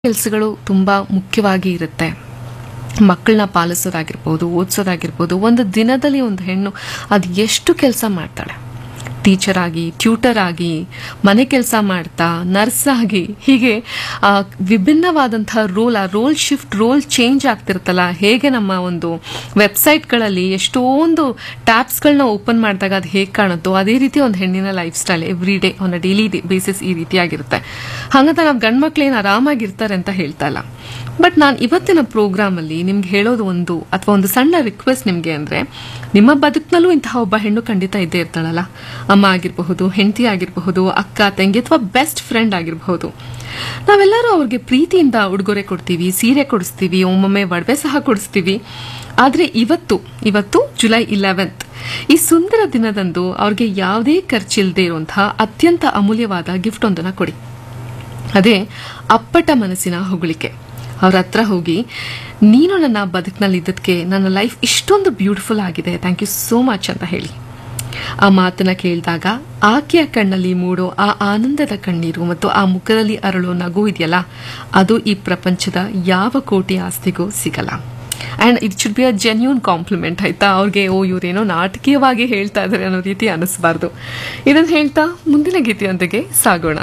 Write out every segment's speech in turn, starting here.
ಕೆಲಸಗಳು ತುಂಬ ಮುಖ್ಯವಾಗಿ ಇರುತ್ತೆ ಮಕ್ಕಳನ್ನ ಪಾಲಿಸೋದಾಗಿರ್ಬೋದು ಓದಿಸೋದಾಗಿರ್ಬೋದು ಒಂದು ದಿನದಲ್ಲಿ ಒಂದು ಹೆಣ್ಣು ಅದು ಎಷ್ಟು ಕೆಲಸ ಮಾಡ್ತಾಳೆ ಟೀಚರ್ ಆಗಿ ಟ್ಯೂಟರ್ ಆಗಿ ಮನೆ ಕೆಲಸ ಮಾಡ್ತಾ ನರ್ಸ್ ಆಗಿ ಹೀಗೆ ಆ, ವಿಭಿನ್ನವಾದಂತಹ ರೋಲ್ ಆ ರೋಲ್ ಶಿಫ್ಟ್ ರೋಲ್ ಚೇಂಜ್ ಆಗ್ತಿರುತ್ತಲ್ಲ ಹೇಗೆ ನಮ್ಮ ಒಂದು ವೆಬ್ಸೈಟ್ಗಳಲ್ಲಿ ಎಷ್ಟೊಂದು ಟ್ಯಾಬ್ಸ್ಗಳನ್ನ ಓಪನ್ ಮಾಡಿದಾಗ ಅದು ಹೇಗೆ ಕಾಣುತ್ತೋ ಅದೇ ರೀತಿ ಒಂದು ಹೆಣ್ಣಿನ lifestyle every day on a daily basis ಈ ರೀತಿಯಾಗಿರುತ್ತೆ ಹಾಗಂತ ನಾವು ಗಂಡು ಮಕ್ಳು ಏನು ಆರಾಮಾಗಿರ್ತಾರೆ ಅಂತ ಹೇಳ್ತಾ ಇಲ್ಲ ಬಟ್ ನಾನು ಇವತ್ತಿನ ಪ್ರೋಗ್ರಾಮಲ್ಲಿ ನಿಮ್ಗೆ ಹೇಳೋದು ಒಂದು ಅಥವಾ ಒಂದು ಸಣ್ಣ ರಿಕ್ವೆಸ್ಟ್ ನಿಮಗೆ ಅಂದರೆ ನಿಮ್ಮ ಬದುಕಿನಲ್ಲೂ ಇಂತಹ ಒಬ್ಬ ಹೆಣ್ಣು ಖಂಡಿತ ಇದ್ದೇ ಇರ್ತಾಳಲ್ಲ ಅಮ್ಮ ಆಗಿರಬಹುದು ಹೆಂಡತಿ ಆಗಿರಬಹುದು ಅಕ್ಕ ತಂಗಿ ಅಥವಾ ಬೆಸ್ಟ್ ಫ್ರೆಂಡ್ ಆಗಿರಬಹುದು ನಾವೆಲ್ಲರೂ ಅವ್ರಿಗೆ ಪ್ರೀತಿಯಿಂದ ಉಡುಗೊರೆ ಕೊಡ್ತೀವಿ ಸೀರೆ ಕೊಡಿಸ್ತೀವಿ ಒಮ್ಮೊಮ್ಮೆ ಒಡವೆ ಸಹ ಕೊಡಿಸ್ತೀವಿ ಆದರೆ ಇವತ್ತು ಇವತ್ತು ಜುಲೈ ಇಲೆವೆಂತ್ ಈ ಸುಂದರ ದಿನದಂದು ಅವ್ರಿಗೆ ಯಾವುದೇ ಖರ್ಚಿಲ್ಲದೆ ಇರುವಂತಹ ಅತ್ಯಂತ ಅಮೂಲ್ಯವಾದ ಗಿಫ್ಟ್ ಒಂದನ್ನು ಕೊಡಿ ಅದೇ ಅಪ್ಪಟ ಮನಸ್ಸಿನ ಹೊಗಳಿಕೆ ಅವ್ರ ಹತ್ರ ಹೋಗಿ ನೀನು ನನ್ನ ಬದುಕಿನಲ್ಲಿ ಇದ್ದದಕ್ಕೆ ನನ್ನ ಲೈಫ್ ಇಷ್ಟೊಂದು ಬ್ಯೂಟಿಫುಲ್ ಆಗಿದೆ ಥ್ಯಾಂಕ್ ಯು ಸೋ ಮಚ್ ಅಂತ ಹೇಳಿ ಆ ಮಾತನ್ನ ಕೇಳಿದಾಗ ಆಕೆಯ ಕಣ್ಣಲ್ಲಿ ಮೂಡೋ ಆ ಆನಂದದ ಕಣ್ಣೀರು ಮತ್ತು ಆ ಮುಖದಲ್ಲಿ ಅರಳೋ ನಗು ಇದೆಯಲ್ಲ ಅದು ಈ ಪ್ರಪಂಚದ ಯಾವ ಕೋಟಿ ಆಸ್ತಿಗೂ ಸಿಗಲ್ಲ and it should be a genuine compliment ಆಯ್ತಾ ಅವ್ರಿಗೆ ಓ ಇವರೇನೋ ನಾಟಕೀಯವಾಗಿ ಹೇಳ್ತಾ ಇದ್ದಾರೆ ಅನ್ನೋ ರೀತಿ ಅನಿಸ್ಬಾರ್ದು ಇದನ್ನು ಹೇಳ್ತಾ ಮುಂದಿನ ಗೀತೆಯೊಂದಿಗೆ ಸಾಗೋಣ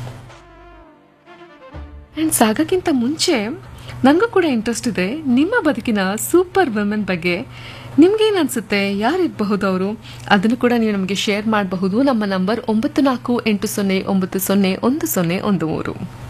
ಆ್ಯಂಡ್ ಸಾಗಕ್ಕಿಂತ ಮುಂಚೆ ನನಗೂ ಕೂಡ ಇಂಟ್ರೆಸ್ಟ್ ಇದೆ ನಿಮ್ಮ ಬದುಕಿನ ಸೂಪರ್ ವುಮೆನ್ ಬಗ್ಗೆ ನಿಮ್ಗೇನು ಅನ್ಸುತ್ತೆ ಯಾರಿರಬಹುದು ಅವರು ಅದನ್ನು ಕೂಡ ನೀವು ನಮಗೆ ಶೇರ್ ಮಾಡಬಹುದು ನಮ್ಮ ನಂಬರ್ ಒಂಬತ್ತು ನಾಲ್ಕು ಎಂಟು ಸೊನ್ನೆ ಒಂಬತ್ತು ಸೊನ್ನೆ ಒಂದು ಸೊನ್ನೆ ಒಂದು ಮೂರು